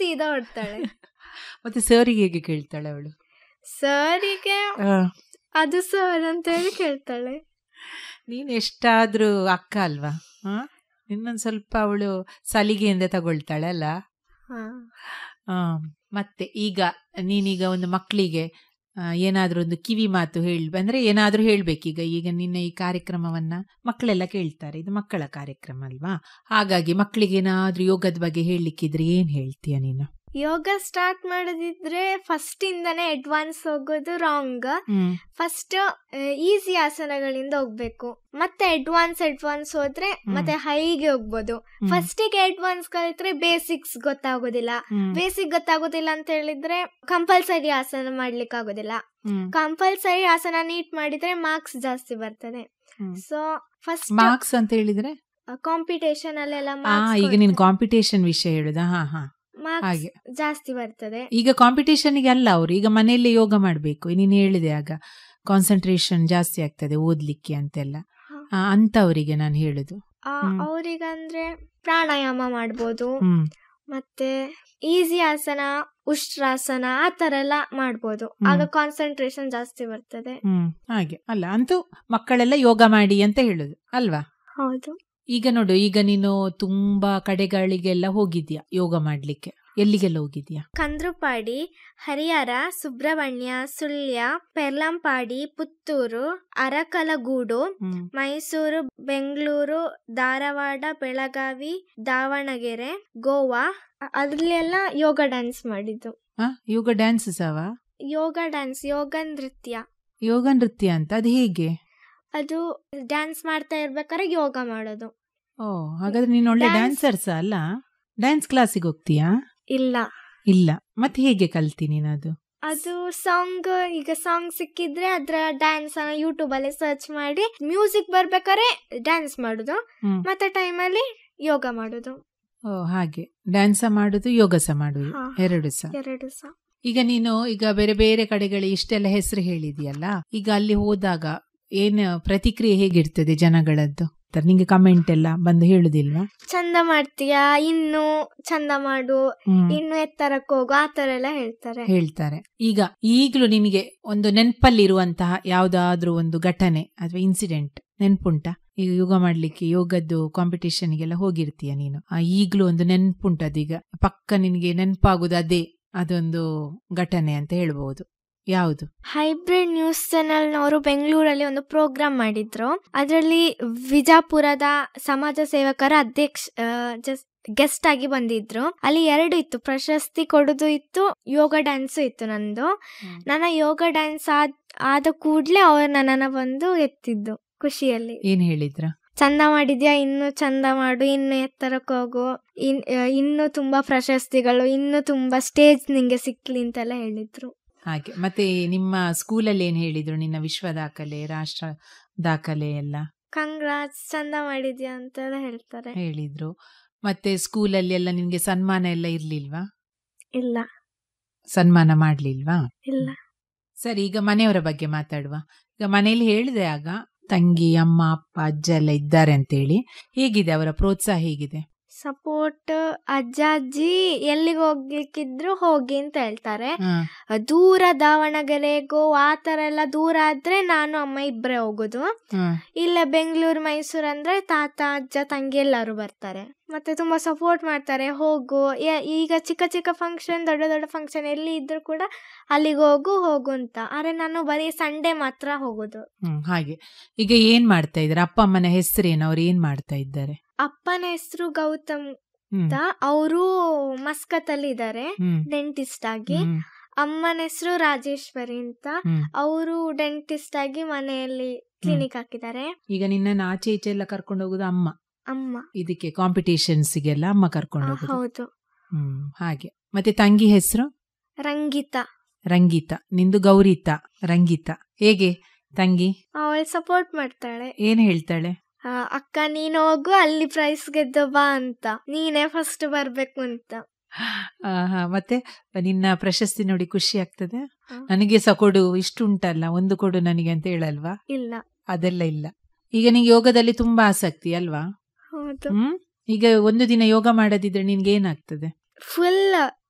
ಸೀದಾ ಹೊಡ್ತಾಳೆ ಮತ್ತೆ ಸರಿಗೆ ಹೇಗೆ ಕೇಳ್ತಾಳೆ ಅವಳು ಸರಿಗೆ ಅದು ಸರ್ ಅಂತ ಹೇಳಿ ಕೇಳ್ತಾಳೆ ನೀನು ಎಷ್ಟಾದ್ರೂ ಅಕ್ಕ ಅಲ್ವಾ ಹ ಇನ್ನೊಂದು ಸ್ವಲ್ಪ ಅವಳು ಸಲಿಗೆಯಿಂದ ತಗೊಳ್ತಾಳೆ ಅಲ್ಲ ಹಾ ಆ, ಮತ್ತೆ ಈಗ ನೀನೀಗ ಒಂದು ಮಕ್ಕಳಿಗೆ ಏನಾದ್ರೂ ಒಂದು ಕಿವಿ ಮಾತು ಹೇಳಿ ಅಂದ್ರೆ ಏನಾದ್ರೂ ಹೇಳ್ಬೇಕೀಗ ಈಗ ನಿನ್ನ ಈ ಕಾರ್ಯಕ್ರಮವನ್ನ ಮಕ್ಕಳೆಲ್ಲ ಕೇಳ್ತಾರೆ ಇದು ಮಕ್ಕಳ ಕಾರ್ಯಕ್ರಮ ಅಲ್ವಾ ಹಾಗಾಗಿ ಮಕ್ಕಳಿಗೆ ಏನಾದ್ರೂ ಯೋಗದ ಬಗ್ಗೆ ಹೇಳಲಿಕ್ಕಿದ್ರೆ ಏನ್ ಹೇಳ್ತೀಯ ನೀನು ಯೋಗ ಸ್ಟಾರ್ಟ್ ಮಾಡೋದಿದ್ರೆ ಫಸ್ಟ್ ಇಂದಾನೆ ಅಡ್ವಾನ್ಸ್ ಹೋಗೋದು ರಾಂಗ್ ಹ್ಮ್ ಫಸ್ಟ್ ಈಸಿ ಆಸನಗಳಿಂದ ಹೋಗ್ಬೇಕು ಮತ್ತೆ ಅಡ್ವಾನ್ಸ್ ಅಡ್ವಾನ್ಸ್ ಹೋದ್ರೆ ಮತ್ತೆ ಹೈಗೆ ಹೋಗ್ಬೋದು ಹ್ಮ್. ಫಸ್ಟಿಗೆ ಅಡ್ವಾನ್ಸ್ ಕಲಿತ್ರೆ ಬೇಸಿಕ್ಸ್ ಗೊತ್ತಾಗೋದಿಲ್ಲ ಹ್ಮ್. ಬೇಸಿಕ್ ಗೊತ್ತಾಗೋದಿಲ್ಲ ಅಂತ ಹೇಳಿದ್ರೆ ಕಂಪಲ್ಸರಿ ಆಸನ ಮಾಡ್ಲಿಕ್ಕೆ ಆಗೋದಿಲ್ಲ ಹ್ಮ್. ಕಂಪಲ್ಸರಿ ಆಸನ ನೀಟ್ ಮಾಡಿದ್ರೆ ಮಾರ್ಕ್ಸ್ ಜಾಸ್ತಿ ಬರ್ತದೆ ಹ್ಮ್. ಸೊ ಫಸ್ಟ್ ಮಾರ್ಕ್ಸ್ ಅಂತ ಹೇಳಿದ್ರೆ ಕಾಂಪಿಟೇಷನ್ ಅಲ್ಲೆಲ್ಲ ಆ ಈಗ ನೀನ್ ಕಾಂಪಿಟೇಷನ್ ವಿಷಯ ಹೇಳುದಾ ಹಾ ಹಾ ಮಾರ್ಕ್ಸ್ ಹಾಗೆ ಜಾಸ್ತಿ ಬರ್ತದೆ ಈಗ ಕಾಂಪಿಟೇಷನ್ಗೆ ಅಲ್ಲ ಅವರು ಈಗ ಮನೆಯಲ್ಲೇ ಯೋಗ ಮಾಡಬೇಕು ನೀನು ಹೇಳಿದೆ ಆಗ ಕಾನ್ಸಂಟ್ರೇಷನ್ ಜಾಸ್ತಿ ಆಗ್ತದೆ ಓದ್ಲಿಕ್ಕೆ ಅಂತೆಲ್ಲ ಹಾ. ಆ, ಅಂತವರಿಗೆ ನಾನು ಹೇಳುದು ಹ್ಮ್. ಅವರಿಗಂದ್ರೆ ಪ್ರಾಣಾಯಾಮ ಮಾಡ್ಬೋದು ಹ್ಮ್ ಮತ್ತೆ ಈಸಿ ಆಸನ ಉಷ್ಟ್ರಾಸನ ಆ ತರ ಎಲ್ಲ ಮಾಡ್ಬೋದು ಹ್ಮ್. ಆಗ ಕಾನ್ಸಂಟ್ರೇಷನ್ ಜಾಸ್ತಿ ಬರ್ತದೆ ಹ್ಮ್ ಹಾಗೆ ಅಲ್ಲ ಅಂತೂ ಮಕ್ಕಳೆಲ್ಲ ಯೋಗ ಮಾಡಿ ಅಂತ ಹೇಳುದು ಅಲ್ವಾ ಹೌದು ಈಗ ನೋಡು ಈಗ ನೀನು ತುಂಬಾ ಕಡೆಗಳಿಗೆಲ್ಲ ಹೋಗಿದ್ಯಾ ಯೋಗ ಮಾಡ್ಲಿಕ್ಕೆ ಎಲ್ಲಿಗೆಲ್ಲ ಹೋಗಿದ್ಯಾ ಕಂದ್ರುಪಾಡಿ ಹರಿಹರ ಸುಬ್ರಹ್ಮಣ್ಯ ಸುಳ್ಯ ಪೆರ್ಲಂಪಾಡಿ ಪುತ್ತೂರು ಅರಕಲಗೂಡು ಹ್ಮ್ ಮೈಸೂರು ಬೆಂಗಳೂರು ಧಾರವಾಡ ಬೆಳಗಾವಿ ದಾವಣಗೆರೆ ಗೋವಾ ಅ- ಅದ್ರಲ್ಲೆಲ್ಲ ಯೋಗ ಡ್ಯಾನ್ಸ್ ಮಾಡಿದ್ದು ಆ, ಯೋಗ ಡ್ಯಾನ್ಸ್ ಸವ ಯೋಗ ಡ್ಯಾನ್ಸ್ ಯೋಗ ನೃತ್ಯ ಯೋಗ ನೃತ್ಯ ಅಂತ ಅದು ಹೇಗೆ ಅದು ಡ್ಯಾನ್ಸ್ ಮಾಡ್ತಾ ಇರ್ಬೇಕಾದ್ರೆ ಯೋಗ ಮಾಡೋದು ಓ ಹಾಗಾದ್ರೆ ನೀನು ಒಳ್ಳೆ Dance- ಡ್ಯಾನ್ಸರ್ಸ್ ಅಲ್ಲ ಡ್ಯಾನ್ಸ್ ಕ್ಲಾಸಿಗೆ ಹೋಗ್ತೀಯಾ ಇಲ್ಲ ಇಲ್ಲ ಮತ್ತೆ ಹೇಗೆ ಕಲ್ತಿ ನೀನದು ಅದು ಸಾಂಗ್ ಈಗ ಸಾಂಗ್ ಸಿಕ್ಕಿದ್ರೆ ಅದ್ರ ಡ್ಯಾನ್ಸ್ ಯೂಟ್ಯೂಬ್ ಅಲ್ಲಿ ಸರ್ಚ್ ಮಾಡಿ ಮ್ಯೂಸಿಕ್ ಬರ್ಬೇಕಾದ್ರೆ ಡ್ಯಾನ್ಸ್ ಮಾಡುದು ಹ್ಮ್. ಮತ್ತೆ ಟೈಮಲ್ಲಿ ಯೋಗ ಮಾಡುದು ಓ ಹಾಗೆ ಡ್ಯಾನ್ಸ ಮಾಡುದು ಯೋಗ ಸಹ ಮಾಡುದು ಹಾ. ಎರಡು ಸಹ ಎರಡು ಸಹ ಈಗ ನೀನು ಈಗ ಬೇರೆ ಬೇರೆ ಕಡೆಗಳಿಗೆ ಇಷ್ಟೆಲ್ಲ ಹೆಸರು ಹೇಳಿದ್ಯಲ್ಲ ಈಗ ಅಲ್ಲಿ ಹೋದಾಗ ಏನ್ ಪ್ರತಿಕ್ರಿಯೆ ಹೇಗಿರ್ತದೆ ಜನಗಳದ್ದು ತರ ನಿಂಗೆ ಕಮೆಂಟ್ ಎಲ್ಲ ಬಂದು ಹೇಳುದಿಲ್ವಾ ಚಂದ ಮಾಡ್ತೀಯಾ ಇನ್ನು ಚಂದ ಮಾಡು ಹ್ಮ್. ಇನ್ನು ಎತ್ತರಕ್ಕೆ ಹೋಗು ಆ ತರ ಎಲ್ಲ ಹೇಳ್ತಾರೆ ಹೇಳ್ತಾರೆ ಈಗ ಈಗಲೂ ನಿನಗೆ ಒಂದು ನೆನಪಲ್ಲಿರುವಂತಹ ಯಾವ್ದಾದ್ರೂ ಒಂದು ಘಟನೆ ಅಥವಾ ಇನ್ಸಿಡೆಂಟ್ ನೆನ್ಪುಂಟಾ ಈಗ ಯೋಗ ಮಾಡ್ಲಿಕ್ಕೆ ಯೋಗದ್ದು ಕಾಂಪಿಟೇಷನ್ಗೆಲ್ಲ ಹೋಗಿರ್ತೀಯ ನೀನು ಆ, ಈಗ್ಲೂ ಒಂದು ನೆನ್ಪುಂಟು ಅದೀಗ ಪಕ್ಕ ನಿನಗೆ ನೆನಪಾಗುದು ಅದೇ ಅದೊಂದು ಘಟನೆ ಅಂತ ಹೇಳ್ಬಹುದು ಯಾವುದು ಹೈಬ್ರಿಡ್ ನ್ಯೂಸ್ ಚಾನೆಲ್ನವರು ಬೆಂಗಳೂರಲ್ಲಿ ಒಂದು ಪ್ರೋಗ್ರಾಮ್ ಮಾಡಿದ್ರು ಅದರಲ್ಲಿ ವಿಜಾಪುರದ ಸಮಾಜ ಸೇವಕರ ಅಧ್ಯಕ್ಷ ಜಸ್ಟ್ ಗೆಸ್ಟ್ ಆಗಿ ಬಂದಿದ್ರು ಅಲ್ಲಿ ಎರಡು ಇತ್ತು ಪ್ರಶಸ್ತಿ ಕೊಡುದು ಇತ್ತು ಯೋಗ ಡ್ಯಾನ್ಸ್ ಇತ್ತು ನಂದು ನನ್ನ ಯೋಗ ಡ್ಯಾನ್ಸ್ ಆದ ಆದ ಕೂಡ್ಲೆ ಅವ್ರು ನನ್ನನ್ನ ಬಂದು ಎತ್ತಿದ್ದು ಖುಷಿಯಲ್ಲಿ ಏನ್ ಹೇಳಿದ್ರ ಚಂದ ಮಾಡಿದ್ಯಾ ಇನ್ನು ಚಂದ ಮಾಡು ಇನ್ನು ಎತ್ತರಕ್ಕೆ ಹೋಗು ಇನ್ ಆ, ಇನ್ನು ತುಂಬಾ ಪ್ರಶಸ್ತಿಗಳು ಇನ್ನು ತುಂಬಾ ಸ್ಟೇಜ್ ನಿಂಗೆ ಸಿಕ್ಲಿ ಅಂತೆಲ್ಲ ಹೇಳಿದ್ರು ಹಾಗೆ ಮತ್ತೆ ನಿಮ್ಮ ಸ್ಕೂಲಲ್ಲಿ ಏನ್ ಹೇಳಿದ್ರು ನಿನ್ನ ವಿಶ್ವ ದಾಖಲೆ ರಾಷ್ಟ್ರ ದಾಖಲೆ ಎಲ್ಲ ಕಂಗ್ರಾಟ್ಸ್ ಚಂದ ಮಾಡಿದ್ಯಾ ಅಂತೆಲ್ಲ ಹೇಳ್ತಾರೆ ಹೇಳಿದ್ರು ಮತ್ತೆ ಸ್ಕೂಲಲ್ಲಿ ಎಲ್ಲ ನಿನ್ಗೆ ಸನ್ಮಾನ ಎಲ್ಲ ಇರ್ಲಿಲ್ವಾ ಇಲ್ಲ ಸನ್ಮಾನ ಮಾಡ್ಲಿಲ್ವಾ ಇಲ್ಲ ಸರಿ ಈಗ ಮನೆಯವರ ಬಗ್ಗೆ ಮಾತಾಡುವ ಈಗ ಮನೆಯಲ್ಲಿ ಹೇಳಿದೆ ಆಗ ತಂಗಿ ಅಮ್ಮ ಅಪ್ಪ ಅಜ್ಜ ಎಲ್ಲ ಇದ್ದಾರೆ ಅಂತೇಳಿ ಹೇಗಿದೆ ಅವರ ಪ್ರೋತ್ಸಾಹ ಹೇಗಿದೆ ಸಪೋರ್ಟ್ ಅಜ್ಜ ಅಜ್ಜಿ ಎಲ್ಲಿಗೆ ಹೋಗ್ಲಿಕ್ಕಿದ್ರು ಹೋಗಿ ಅಂತ ಹೇಳ್ತಾರೆ ಹ, ದೂರ ದಾವಣಗೆರೆಗೋ ಆ ತರ ಎಲ್ಲ ದೂರ ಆದ್ರೆ ನಾನು ಅಮ್ಮ ಇಬ್ಬರೇ ಹೋಗೋದು ಹ, ಇಲ್ಲ ಬೆಂಗಳೂರು ಮೈಸೂರು ಅಂದ್ರೆ ತಾತ ಅಜ್ಜ ತಂಗಿ ಎಲ್ಲರೂ ಬರ್ತಾರೆ ಮತ್ತೆ ತುಂಬಾ ಸಪೋರ್ಟ್ ಮಾಡ್ತಾರೆ ಹೋಗು ಯ- ಈಗ ಚಿಕ್ಕ ಚಿಕ್ಕ ಫಂಕ್ಷನ್ ದೊಡ್ಡ ದೊಡ್ಡ ಫಂಕ್ಷನ್ ಎಲ್ಲಿ ಇದ್ರು ಕೂಡ ಅಲ್ಲಿಗೆ ಹೋಗು ಹೋಗು ಅಂತ ಆದ್ರೆ ನಾನು ಬರೀ ಸಂಡೇ ಮಾತ್ರ ಹೋಗೋದು ಹ್ಮ್ ಹಾಗೆ ಈಗ ಏನ್ ಮಾಡ್ತಾ ಇದ್ದಾರೆ ಅಪ್ಪ ಅಮ್ಮನ ಹೆಸರೇನು ಅವ್ರು ಏನ್ ಮಾಡ್ತಾ ಇದ್ದಾರೆ ಅಪ್ಪನ ಹೆಸರು ಗೌತಮ್ ಹ್ಮ್, ಅಂತ ಅವರು ಮಸ್ಕತ್ ಅಲ್ಲಿ ಇದ್ದಾರೆ ಹ್ಮ್, ಡೆಂಟಿಸ್ಟ್ ಆಗಿ ಹ್ಮ್, ಅಮ್ಮನ ಹೆಸರು ರಾಜೇಶ್ವರಿ ಅಂತ ಹ್ಮ್. ಅವರು ಡೆಂಟಿಸ್ಟ್ ಆಗಿ ಮನೆಯಲ್ಲಿ ಕ್ಲಿನಿಕ್ ಹಾಕಿದ್ದಾರೆ ಈಗ ನಿನ್ನ ಆಚೆ ಈಚೆ ಎಲ್ಲ ಕರ್ಕೊಂಡು ಹೋಗುದು ಅಮ್ಮ ಅಮ್ಮ ಇದಕ್ಕೆ ಕಾಂಪಿಟೇಷನ್ಸ್ಗೆಲ್ಲ ಅಮ್ಮ ಕರ್ಕೊಂಡು ಆ, ಹೋಗುದು ಹೌದು ಹ್ಮ್ ಹಾಗೆ ಮತ್ತೆ ತಂಗಿ ಹೆಸರು ರಂಗಿತಾ ರಂಗೀತ ನಿಂದು ಗೌರಿತಾ ರಂಗೀತ ಹೇಗೆ ತಂಗಿ ಅವಳು ಸಪೋರ್ಟ್ ಮಾಡ್ತಾಳೆ ಏನ್ ಹೇಳ್ತಾಳೆ ಆ, ಅಕ್ಕ ನೀನ್ ಹೋಗು ಅಲ್ಲಿ ಪ್ರೈಸ್ ಗೆದ್ದು ಬಾ ಅಂತ ನೀನೇ ಫಸ್ಟ್ ಬರ್ಬೇಕು ಅಂತ ಆ, ಹಾ, ಮತ್ತೆ ನಿನ್ನ ಪ್ರಶಸ್ತಿ ನೋಡಿ ಖುಷಿ ಆಗ್ತದೆ ಹ. ನನಗೆ ಸಹ ಕೊಡು ಇಷ್ಟು ಉಂಟಲ್ಲ ಒಂದು ಕೊಡು ನನಗೆ ಅಂತ ಹೇಳಲ್ವಾ ಇಲ್ಲ ಅದೆಲ್ಲ ಇಲ್ಲ ಈಗ ನಿಂಗೆ ಯೋಗದಲ್ಲಿ ತುಂಬಾ ಆಸಕ್ತಿ ಅಲ್ವಾ ಹೌದು ಹ್ಮ್ ಈಗ ಒಂದು ದಿನ ಯೋಗ ಮಾಡದಿದ್ರೆ ನಿನ್ಗೆ ಏನಾಗ್ತದೆ ಫುಲ್